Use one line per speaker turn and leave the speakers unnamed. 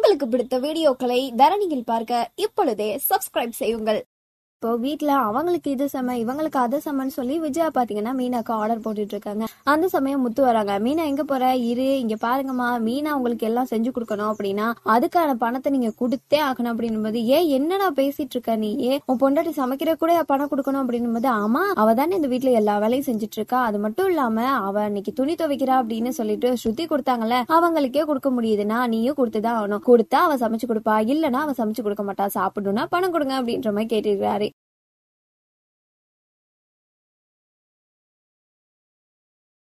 உங்களுக்கு பிடித்த வீடியோக்களை தரணியில் பார்க்க இப்பொழுதே சப்ஸ்கிரைப் செய்யுங்கள் இப்போ வீட்ல அவங்களுக்கு இது செம இவங்களுக்கு அது செமன்னு சொல்லி விஜயா பாத்தீங்கன்னா மீனாக்கு ஆர்டர் போட்டுட்டு இருக்காங்க அந்த சமயம் முத்து வராங்க மீனா எங்க போற இரு இங்க பாருங்கம்மா மீனா உங்களுக்கு எல்லாம் செஞ்சு கொடுக்கணும் அப்படின்னா அதுக்கான பணத்தை நீங்க கொடுத்தே ஆகணும் அப்படின்னும் போது ஏன் என்னடா பேசிட்டு இருக்க நீ ஏன் உன் பொண்டாட்டி சமைக்கிற கூட பணம் கொடுக்கணும் அப்படின்னும் போது ஆமா அவ தானே இந்த வீட்ல எல்லா வேலையும் செஞ்சுட்டு இருக்கா அது மட்டும் இல்லாம அவ இன்னைக்கு துணி துவைக்கிறா அப்படின்னு சொல்லிட்டு ஸ்ருதி கொடுத்தாங்கல்ல அவங்களுக்கே கொடுக்க முடியுதுன்னா நீயும் கொடுத்துதான் ஆகணும் கொடுத்தா அவ சமைச்சு கொடுப்பா இல்லனா அவ சமைச்சு கொடுக்க மாட்டா சாப்பிடணும்னா பணம் கொடுங்க அப்படின்ற மாதிரி கேட்டிருக்காரு